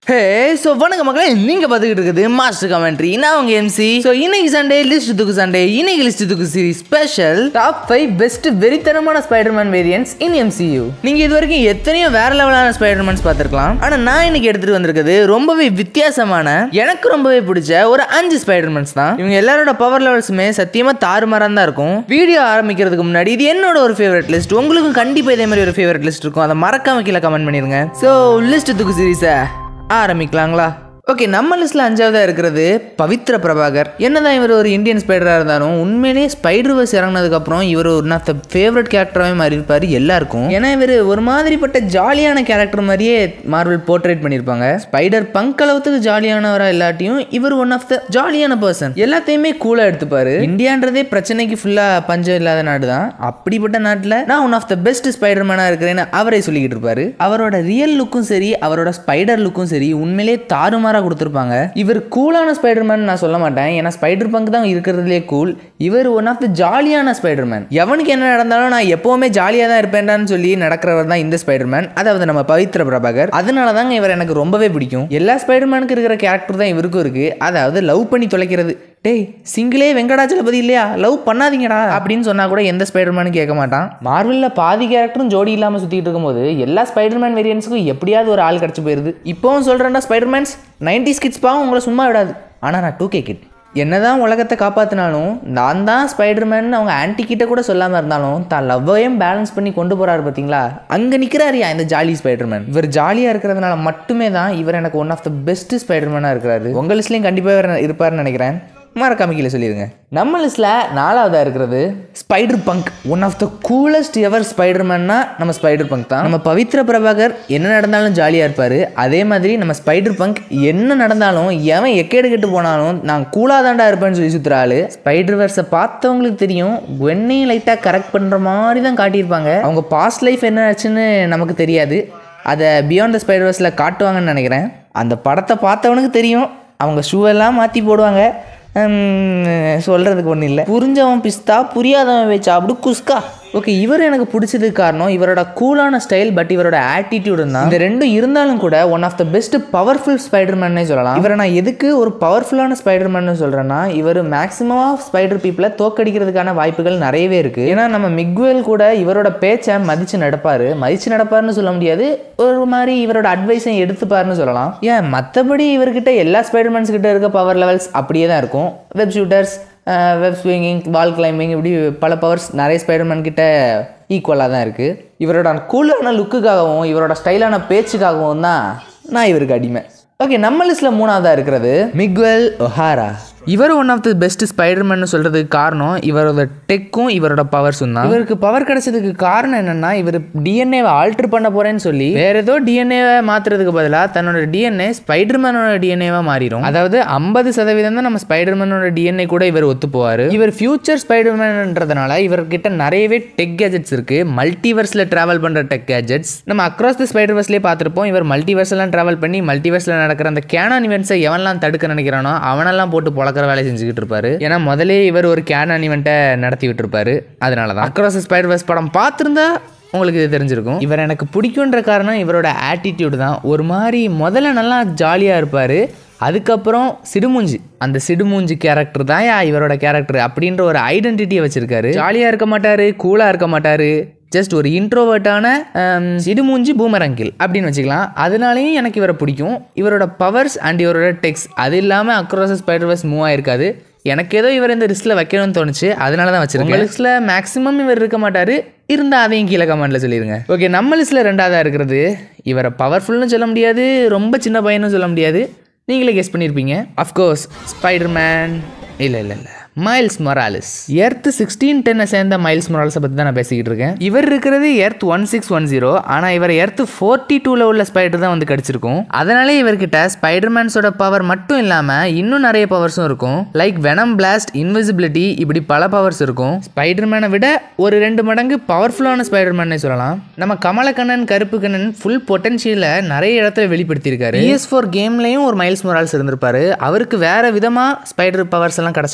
ஹே so வணக்கம் மக்களே நீங்கள் பார்த்துக்கிட்டு இருக்குது மாஸ்டர் கமெண்ட்ரி நான் உங்கள் எம்சி ஸோ இன்னைக்கு சண்டே லிஸ்ட் தூக்கு சண்டே இன்னைக்கு லிஸ்ட் தூக்கு series special top five best வெறித்தனமான ஸ்பைடர்மேன் வேரியன்ஸ் இன் எம்சியூ நீங்கள் இது வரைக்கும் எத்தனையோ வேற லெவலான ஸ்பைடர்மேன்ஸ் பார்த்துருக்கலாம் ஆனால் நான் இன்னைக்கு எடுத்துகிட்டு வந்திருக்கிறது ரொம்பவே வித்தியாசமான எனக்கு ரொம்பவே பிடிச்ச ஒரு அஞ்சு ஸ்பைடர்மேன்ஸ் தான் இவங்க எல்லாரோட பவர் லெவல்ஸுமே சத்தியமாக தாறுமாறாக தான் இருக்கும் வீடியோ ஆரம்பிக்கிறதுக்கு முன்னாடி இது என்னோட ஒரு ஃபேவரட் லிஸ்ட் உங்களுக்கும் கண்டிப்பாக இதே மாதிரி ஒரு ஃபேவரட் லிஸ்ட் இருக்கும் அதை மறக்காம கீழே கமெண்ட் பண்ணிடுங்க ஸோ லிஸ்ட் தூக்கு சீரிஸை ஆரம்பிக்கலாங்களா ஓகே நம்ம லிஸ்ட்ல அஞ்சாவதா இருக்கிறது பவித்ர பிரபாகர் என்னதான் இவர் ஒரு இந்தியன் ஸ்பைடராக இருந்தாலும் உண்மையிலேயே ஸ்பைடர் வர்ஸ் இறங்கினதுக்கப்புறம் இவர் ஒரு ஆஃப் த ஃபேவரட் கேரக்டராகவே மாறி இருப்பார் எல்லாருக்கும் ஏன்னா இவர் ஒரு மாதிரிப்பட்ட ஜாலியான கேரக்டர் மாதிரியே மார்வல் போர்ட்ரேட் பண்ணியிருப்பாங்க ஸ்பைடர் பங்க் அளவுக்கு ஜாலியானவரா இல்லாட்டியும் இவர் ஒன் ஆஃப் த ஜாலியான பர்சன் எல்லாத்தையுமே கூலாக எடுத்துப்பாரு இந்தியான்றதே பிரச்சனைக்கு ஃபுல்லாக பஞ்சம் இல்லாத நாடு தான் அப்படிப்பட்ட நாட்டில் நான் one of the best Spider மேனாக இருக்கிறேன்னு அவரே சொல்லிக்கிட்டு இருப்பாரு அவரோட ரியல் லுக்கும் சரி அவரோட ஸ்பைடர் லுக்கும் சரி உண்மையிலே தாறுமாறாக கொடுத்துருப்பாங்க இவர் கூலான ஸ்பைடர்மேன் நான் சொல்ல மாட்டேன் ஏன்னா ஸ்பைடர் பங்க் தான் இருக்கிறதுலே கூல் இவர் ஒன் ஆஃப் த ஜாலியான ஸ்பைடர்மேன் எவனுக்கு என்ன நடந்தாலும் நான் எப்போவுமே ஜாலியாக தான் இருப்பேன்டான்னு சொல்லி நடக்கிறவர் தான் இந்த ஸ்பைடர்மேன் அதாவது நம்ம பவித்ர பிரபாகர் அதனால தாங்க இவர் எனக்கு ரொம்பவே பிடிக்கும் எல்லா ஸ்பைடர்மேனுக்கு இருக்கிற கேரக்டர் தான் இவருக்கும் இருக்கு அதாவது லவ் பண்ணி தொலைக்கிறது டேய் சிங்கிளே வெங்கடாச்சலபதி இல்லையா லவ் பண்ணாதீங்கடா அப்படின்னு சொன்னா கூட எந்த ஸ்பைடர்மேனும் கேட்க மாட்டான் மார்வலில் பாதி கேரக்டரும் ஜோடி இல்லாமல் சுற்றிட்டு இருக்கும்போது எல்லா ஸ்பைடர்மேன் வேரியன்ஸுக்கும் எப்படியாவது ஒரு ஆள் கிடச்சி போயிருது இப்போவும் சொல்கிறேன்டா ஸ்பைடர்மேன்ஸ் நைன்டி ஸ்கிட்ஸ் பாவம் உங்களை சும்மா விடாது ஆனால் நான் டூ கே கிட் என்னதான் உலகத்தை காப்பாற்றினாலும் நான் தான் ஸ்பைடர்மேன் அவங்க ஆன்டி கிட்ட கூட சொல்லாமல் இருந்தாலும் தான் லவ்வையும் பேலன்ஸ் பண்ணி கொண்டு போறாரு பார்த்தீங்களா அங்கே நிற்கிறாரியா இந்த ஜாலி ஸ்பைடர்மேன் இவர் ஜாலியாக இருக்கிறதுனால மட்டுமே தான் இவர் எனக்கு ஒன் ஆஃப் த பெஸ்ட் ஸ்பைடர்மேனாக இருக்கிறாரு உங்கள் லிஸ்ட்லேயும் கண்டிப்பாக இவர் இருப்பார்னு நினைக்கிறேன் மறக்காம கீழே சொல்லிடுங்க நம்ம லிஸ்ட்டில் நாலாவதாக இருக்கிறது Spider Punk one of the coolest ever ஸ்பைடர்மேன்னா நம்ம ஸ்பைடர் பங்க் தான் நம்ம பவித்ர பிரபாகர் என்ன நடந்தாலும் ஜாலியாக இருப்பார் அதே மாதிரி நம்ம ஸ்பைடர் பங்க் என்ன நடந்தாலும் எவன் எக்கேடு கெட்டு போனாலும் நான் கூலாக தாண்டா இருப்பேன்னு சொல்லி சுற்றுற ஆளு ஸ்பைடர் வேர்ஸை பார்த்தவங்களுக்கு தெரியும் வெண்ணையும் லைட்டாக கரெக்ட் பண்ணுற மாதிரி தான் காட்டியிருப்பாங்க அவங்க பாஸ்ட் லைஃப் என்ன ஆச்சுன்னு நமக்கு தெரியாது அதை பியாண்ட் த ஸ்பைடர்வர்ஸில் காட்டுவாங்கன்னு நினைக்கிறேன் அந்த படத்தை பார்த்தவனுக்கு தெரியும் அவங்க ஷூ எல்லாம் மாற்றி போடுவாங்க சொல்கிறதுக்கு ஒன்றும் இல்லை புரிஞ்சவன் பிஸ்தா புரியாதவன் வச்சு அப்படி குஸ்கா ஓகே இவர் எனக்கு பிடிச்சதுக்கு காரணம் இவரோட கூலான ஸ்டைல் பட் இவரோட ஆட்டிடியூட் தான் இந்த ரெண்டும் இருந்தாலும் கூட one of the best powerful ஸ்பைடர்மேன்னே சொல்லலாம் இவரை நான் எதுக்கு ஒரு பவர்ஃபுல்லான ஸ்பைடர்மேன் சொல்கிறேன்னா இவர் மேக்ஸிமம் ஆஃப் ஸ்பைடர் பீப்புளை தோக்கடிக்கிறதுக்கான வாய்ப்புகள் நிறையவே இருக்குது ஏன்னா நம்ம மிக்வேல் கூட இவரோட பேச்சை மதித்து நடப்பார் மதித்து நடப்பார்னு சொல்ல முடியாது ஒரு மாதிரி இவரோட அட்வைஸை எடுத்துப்பாருன்னு சொல்லலாம் ஏன் மற்றபடி இவர்கிட்ட எல்லா ஸ்பைடர்மேன்ஸ் கிட்ட இருக்க பவர் லெவல்ஸ் அப்படியே தான் இருக்கும் web shooters web swinging wall climbing இப்படி பல பவர்ஸ் நிறைய ஸ்பைடர்மேன் கிட்ட ஈக்குவலாக தான் இருக்குது இவரோட கூலான லுக்குக்காகவும் இவரோட ஸ்டைலான பேச்சுக்காகவும் தான் நான் இவருக்கு அடிமை ஓகே நம்ம லிஸ்ட்டில் மூணாவதாக இருக்கிறது மிக்வெல் ஒஹாரா இவர் one of the best Spiderman சொல்கிறதுக்கு காரணம் இவரோட டெக்கும் இவரோட பவர்ஸும் தான் இவருக்கு பவர் கிடைச்சதுக்கு காரணம் என்னன்னா இவர் டிஎன்ஏவை ஆல்டர் பண்ண போறேன்னு சொல்லி வேற ஏதோ டிஎன்ஏவை மாத்துறதுக்கு பதிலாக தன்னோட டிஎன்ஏ ஸ்பைடர்மேனோட டிஎன்ஏவா மாறிடும் அதாவது ஐம்பது சதவீதம் தான் நம்ம ஸ்பைடர்மேனோட டிஎன்ஏ கூட இவர் ஒத்து போவார் இவர் ஃபியூச்சர் ஸ்பைடர்மேன்ன்றதுனால இவர்கிட்ட நிறையவே டெக் கேஜெட்ஸ் இருக்கு மல்டிவர்ஸில் டிராவல் பண்ற டெக் கேஜெட்ஸ் நம்ம அக்ராஸ் தி ஸ்பைடர்வர்ஸ்லேயே பார்த்துருப்போம் இவர் மல்டிவர்ஸ் எல்லாம் டிராவல் பண்ணி மல்டிவர்ஸில் நடக்கிற அந்த கேனான் இவெண்ட்ஸை எவன்லாம் தடுக்க நினைக்கிறானோ அவனெல்லாம் போட்டு பொழக்கிற வேலையை செஞ்சுக்கிட்டு இருப்பாரு ஏன்னா முதலே இவர் ஒரு கேனான் இவெண்ட்டை நடத்தி விட்டுருப்பாரு அதனால தான் அக்ராஸ் ஸ்பைடர்வர்ஸ் படம் பார்த்துருந்தா உங்களுக்கு இது தெரிஞ்சிருக்கும் இவர் எனக்கு பிடிக்குன்ற காரணம் இவரோட ஆட்டிடியூடு தான் ஒரு மாதிரி முதல்ல நல்லா ஜாலியாக இருப்பார் அதுக்கப்புறம் சிடுமூஞ்சி அந்த சிடுமூஞ்சி கேரக்டர் தான் இவரோட கேரக்டர் அப்படின்ற ஒரு ஐடென்டிட்டியை வச்சிருக்காரு ஜாலியாக இருக்க மாட்டார் கூலாக இருக்க மாட்டார் ஜஸ்ட் ஒரு இன்ட்ரோவர்ட்டான சிடுமூஞ்சி பூமரங்கில் அப்படின்னு வச்சுக்கலாம் அதனாலேயும் எனக்கு இவரை பிடிக்கும் இவரோட பவர்ஸ் அண்ட் இவரோட டெக்ஸ் அது இல்லாமல் அக்ராஸ் ஸ்பைடர்வர்ஸ் மூவ் ஆயிருக்காது எனக்கு ஏதோ இவர் இந்த லிஸ்ட்டில் வைக்கணும்னு தோணுச்சு அதனால தான் வச்சிருக்கேன் லிஸ்ட்டில் மேக்ஸிமம் இவர் இருக்க மாட்டார் இருந்தால் அதையும் கீழே கமெண்ட்டில் சொல்லிடுங்க ஓகே நம்ம லிஸ்ட்டில் ரெண்டாவதாக இருக்கிறது இவரை பவர்ஃபுல்னு சொல்ல முடியாது ரொம்ப சின்ன பையனும் சொல்ல முடியாது நீங்களே கெஸ் பண்ணியிருப்பீங்க அஃப்கோர்ஸ் ஸ்பைடர்மேன் இல்லை இல்லை இல்லை மைல்ஸ் மொராலிஸ் எர்த் சிக்ஸ்டீன் டென்னை சேர்ந்த மைல்ஸ் மொராலிஸை பற்றி தான் நான் பேசிக்கிட்டு இருக்கேன் இவர் இருக்கிறது Earth one six one zero ஆனால் இவர் எர்த் ஃபோர்ட்டி டூவில் உள்ள ஸ்பைடர் தான் வந்து கிடச்சிருக்கும் அதனாலே இவர்கிட்ட ஸ்பைடர்மேன்ஸோட பவர் மட்டும் இல்லாமல் இன்னும் நிறைய பவர்ஸும் இருக்கும் லைக் வெனம் பிளாஸ்ட் இன்விசிபிலிட்டி இப்படி பல பவர்ஸ் இருக்கும் ஸ்பைடர்மேனை விட ஒரு ரெண்டு மடங்கு பவர்ஃபுல்லான ஸ்பைடர்மேனே சொல்லலாம் நம்ம கமலக்கண்ணன் கருப்பு கண்ணன் ஃபுல் பொட்டன்ஷியலை நிறைய இடத்துல வெளிப்படுத்தியிருக்காரு பிஎஸ் ஃபோர் கேம்லேயும் ஒரு மைல்ஸ் மொரால்ஸ் இருந்திருப்பாரு அவருக்கு வேற விதமாக ஸ்பைடர் பவர்ஸ் எல்லாம் கிடைச்ச மாதிரி காட்டியிருப்பாரு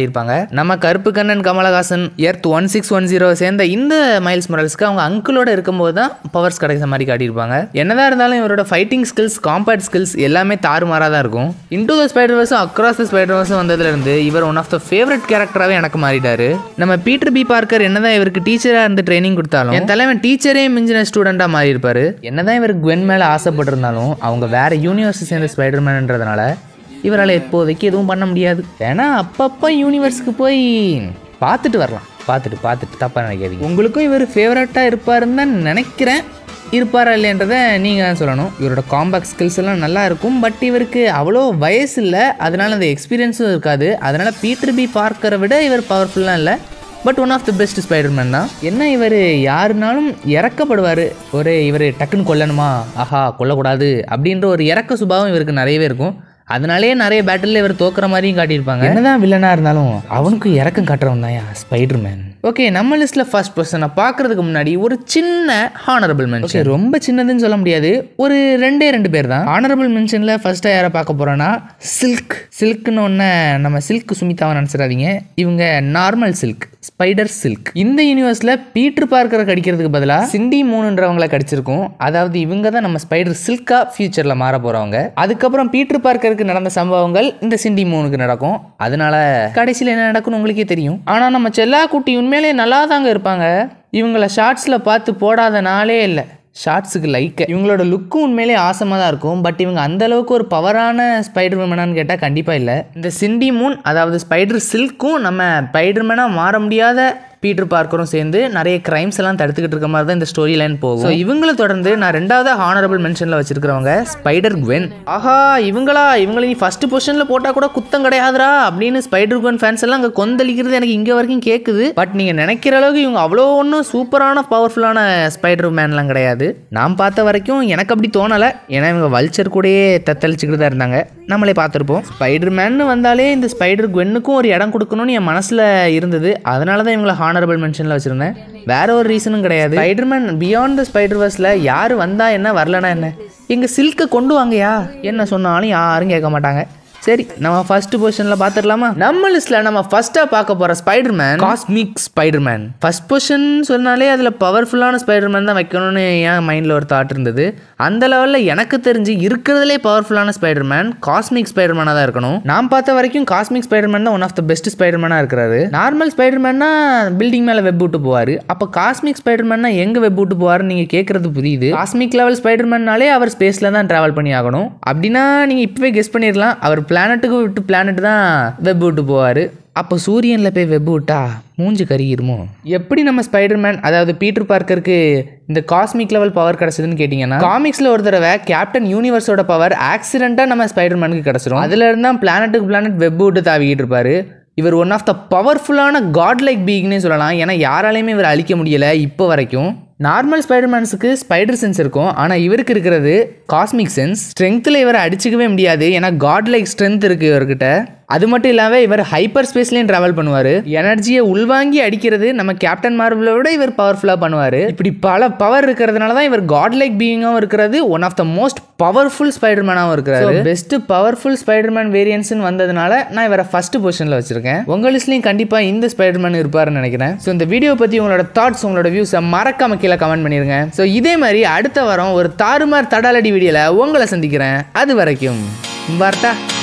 காட்டியிருப்பாங்க நம்ம கருப்பு Kannan Kamal Haasan Earth one six one zero சேர்ந்த இந்த மைல்ஸ் மொரல்ஸ்க்கு அவங்க அங்கிளோட இருக்கும்போது தான் பவர்ஸ் கிடைக்கிற மாதிரி காட்டியிருப்பாங்க என்னதான் இருந்தாலும் இவரோட ஃபைட்டிங் ஸ்கில்ஸ் காம்பேட் ஸ்கில்ஸ் எல்லாமே தாறுமாறாக தான் இருக்கும் இன்டூ த ஸ்பைடர்வர்ஸும் அக்ராஸ் த ஸ்பைடர்வர்ஸும் வந்ததுலேருந்து இவர் ஒன் ஆஃப் த ஃபேவரட் கேரக்டராகவே எனக்கு மாறிட்டாரு நம்ம பீட்டர் பி பார்க்கர் என்னதான் இவருக்கு டீச்சராக இருந்து ட்ரைனிங் கொடுத்தாலும் என் தலைவன் டீச்சரே மிஞ்சின ஸ்டூடெண்ட்டாக மாறி இருப்பாரு என்னதான் இவர் குவென் மேலே ஆசைப்பட்டிருந்தாலும் அவங்க வேற யூனிவர்ஸ் சேர்ந்த ஸ்பைடர்மேன்ன்றதுனால இவரால் இப்போதைக்கு எதுவும் பண்ண முடியாது ஏன்னா அப்பப்போ யூனிவர்ஸ்க்கு போய் பார்த்துட்டு வரலாம் பார்த்துட்டு பார்த்துட்டு தப்பாக நினைக்காதீங்க உங்களுக்கும் இவர் ஃபேவரட்டாக இருப்பாருன்னு தான் நினைக்கிறேன் இருப்பாரா இல்லைன்றதை நீங்கள் தான் சொல்லணும் இவரோட காம்பேக்ட் ஸ்கில்ஸ் எல்லாம் நல்லா இருக்கும் பட் இவருக்கு அவ்வளோ வயசு இல்லை அதனால அந்த எக்ஸ்பீரியன்ஸும் இருக்காது அதனால பீட்டர் பி பார்க்கரை விட இவர் பவர்ஃபுல்லாக இல்லை but one of the best Spiderman தான் என்ன இவர் யாருனாலும் இறக்கப்படுவார் ஒரு இவர் டக்குன்னு கொல்லணுமா ஆஹா கொல்லக்கூடாது அப்படின்ற ஒரு இறக்க சுபாவம் இவருக்கு நிறையவே இருக்கும் அதனாலே நிறைய பேட்டில் இவர் தோக்குற மாதிரியும் காட்டியிருப்பாங்க என்னதான் வில்லனாக இருந்தாலும் அவனுக்கு இறக்கம் காட்டுறவன் தான் ஸ்பைடர்மேன் ஓகே நம்ம லிஸ்ட்டில் ஃபர்ஸ்ட் பர்சனை பார்க்கறதுக்கு முன்னாடி ஒரு சின்ன ஹானரபிள் மென்ஷன் ரொம்ப சின்னதுன்னு சொல்ல முடியாது ஒரு ரெண்டே ரெண்டு பேர் தான் ஹானரபிள் மென்ஷனில் ஃபர்ஸ்ட்டாக யாரை பார்க்க போகிறோன்னா சில்க் சில்க்னு ஒன்று நம்ம சில்க் சுமிதாவை நினச்சிடாதீங்க இவங்க நார்மல் சில்க் ஸ்பைடர் சில்க் இந்த யூனிவர்ஸில் பீட்டர் பார்க்கரை கடிக்கிறதுக்கு பதிலாக சிண்டி மூணுன்றவங்கள கடிச்சிருக்கும் அதாவது இவங்க தான் நம்ம ஸ்பைடர் சில்கா ஃபியூச்சரில் மாற போகிறவங்க அதுக்கப்புறம் பீட்டர் பார்க்கருக்கு நடந்த சம்பவங்கள் இந்த சிண்டி மூணுக்கு நடக்கும் அதனால கடைசியில் என்ன நடக்கும்னு உங்களுக்கே தெரியும் ஆனால் நம்ம செல்லா குட்டி உண்மையிலே நல்லா தாங்க இருப்பாங்க இவங்கள ஷார்ட்ஸில் பார்த்து போடாத நாளே இல்லை ஷார்ட்ஸுக்கு லைக் இவங்களோட லுக்கும் உண்மையிலே ஆசமாக தான் இருக்கும் பட் இவங்க அந்த அளவுக்கு ஒரு பவரான ஸ்பைடர் மேனான்னு கேட்டால் கண்டிப்பாக இல்லை இந்த சிண்டி மூன் அதாவது ஸ்பைடர் சில்க்கும் நம்ம ஸ்பைடர்மேனாக மாற முடியாத பீட்டர் பார்க்கரும் சேர்ந்து நிறைய கிரைம்ஸ் எல்லாம் தடுத்துக்கிட்டு இருக்க மாதிரி தான் இந்த ஸ்டோரி லைன் போகும் ஸோ இவங்களை தொடர்ந்து நான் ரெண்டாவது ஹானரபிள் மென்ஷனில் வச்சிருக்கிறவங்க ஸ்பைடர் குவென் ஆஹா இவங்களா இவங்களை நீ ஃபர்ஸ்ட் பொசிஷனில் போட்டால் கூட குத்தம் கிடையாதுடா அப்படின்னு ஸ்பைடர் குவென் ஃபேன்ஸ் எல்லாம் அங்கே கொந்தளிக்கிறது எனக்கு இங்கே வரைக்கும் கேட்குது பட் நீங்கள் நினைக்கிற அளவுக்கு இவங்க அவ்வளோ ஒன்றும் சூப்பரான பவர்ஃபுல்லான ஸ்பைடர் மேன்லாம் கிடையாது நான் பார்த்த வரைக்கும் எனக்கு அப்படி தோணலை ஏன்னா இவங்க வல்ச்சர் கூடயே தத்தளிச்சுக்கிட்டு தான் இருந்தாங்க நம்மளே பார்த்துருப்போம் ஸ்பைடர் மேன் வந்தாலே இந்த ஸ்பைடர் குவென்னுக்கும் ஒரு இடம் கொடுக்கணும்னு என் மனசில் இருந்தது அதனால தான் இவங்களை ஹானரபிள் மென்ஷனில் வச்சுருந்தேன் வேற ஒரு ரீசனும் கிடையாது ஸ்பைடர்மேன் பியாண்ட் த ஸ்பைடர்வர்ஸில் யார் வந்தா என்ன வரலனா என்ன எங்கள் சில்கை கொண்டு வாங்கயா என்ன சொன்னாலும் யாரும் கேட்க மாட்டாங்க சரி நம்ம ஃபர்ஸ்ட் பொசிஷனில் பார்த்துடலாமா நம்ம லிஸ்ட்டில் நம்ம ஃபர்ஸ்ட்டாக பார்க்க போகிற Spiderman cosmic Spiderman first position சொன்னாலே அதில் பவர்ஃபுல்லான ஸ்பைடர்மேன் தான் வைக்கணும்னு என் மைண்டில் ஒரு தாட் இருந்தது அந்த லெவலில் எனக்கு தெரிஞ்சு இருக்கிறதுலே பவர்ஃபுல்லான ஸ்பைடர்மேன் காஸ்மிக் ஸ்பைடர்மேனாக தான் இருக்கணும் நான் பார்த்த வரைக்கும் காஸ்மிக் ஸ்பைடர்மேன் தான் ஒன் ஆஃப் த பெஸ்ட் ஸ்பைடர்மேனாக இருக்கிறாரு நார்மல் ஸ்பைடர்மேன்னா பில்டிங் மேலே வெப் விட்டு போவார் அப்போ காஸ்மிக் ஸ்பைடர்மேன்னா எங்கே வெப் விட்டு போவாருன்னு நீங்கள் கேட்குறது புரியுது காஸ்மிக் லெவல் ஸ்பைடர்மேன்னாலே அவர் ஸ்பேஸில் தான் ட்ராவல் பண்ணி ஆகணும் அப்படின்னா நீங்கள் இப்போவே கெஸ் பண்ணிடலாம் அவர் பிளானட்டுக்கு விட்டு பிளானட் தான் வெப் விட்டு போவார் அப்போ சூரியனில் போய் வெப் விட்டா மூஞ்சி கருகிருமோ எப்படி நம்ம ஸ்பைடர்மேன் அதாவது பீட்டர் பார்க்கருக்கு இந்த காஸ்மிக் லெவல் பவர் கிடச்சதுன்னு கேட்டிங்கன்னா காமிக்ஸில் ஒரு தடவை கேப்டன் யூனிவர்ஸோட பவர் ஆக்சிடெண்ட்டாக நம்ம ஸ்பைடர்மேனுக்கு கிடச்சிரும் அதுல இருந்தா பிளானட்டுக்கு பிளானட் வெப் விட்டு தாவிக்கிட்டு இருப்பாரு இவர் ஒன் ஆஃப் த பவர்ஃபுல்லான காட் லைக் பீக்னே சொல்லலாம் ஏன்னா யாராலையுமே இவர் அழிக்க முடியல இப்போ வரைக்கும் நார்மல் ஸ்பைடர்மேன்ஸுக்கு ஸ்பைடர் சென்ஸ் இருக்கும் ஆனால் இவருக்கு இருக்கிறது காஸ்மிக் சென்ஸ் ஸ்ட்ரென்த்தில் இவரை அடிச்சுக்கவே முடியாது ஏன்னா காட் லைக் ஸ்ட்ரென்த் இருக்குது இவர்கிட்ட அது மட்டும் இல்லாமல் இவர் ஹைப்பர் ஸ்பேஸ்லேயும் ட்ராவல் பண்ணுவார் எனர்ஜியை உள்வாங்கி அடிக்கிறது நம்ம கேப்டன் மார்வலை விட இவர் பவர்ஃபுல்லாக பண்ணுவார் இப்படி பல பவர் இருக்கிறதுனால தான் இவர் காட் லைக் பீயிங்காகவும் இருக்கிறது one of the most powerful ஸ்பைடர்மேனாகவும் இருக்கிறாரு பெஸ்ட் பவர்ஃபுல் ஸ்பைடர்மேன் வேரியன்ஸ்னு வந்ததுனால நான் இவரை ஃபர்ஸ்ட் பொசிஷனில் வச்சிருக்கேன் உங்கள் லிஸ்ட்லையும் கண்டிப்பாக இந்த ஸ்பைடர்மேன் இருப்பாருன்னு நினைக்கிறேன் ஸோ இந்த வீடியோ பற்றி உங்களோட தாட்ஸ் உங்களோட வியூஸை மறக்காம கீழே கமெண்ட் பண்ணிருங்க ஸோ இதே மாதிரி அடுத்த வாரம் ஒரு தாறுமார் தடாலடி வீடியோவில் உங்களை சந்திக்கிறேன் அது வரைக்கும் வரட்டா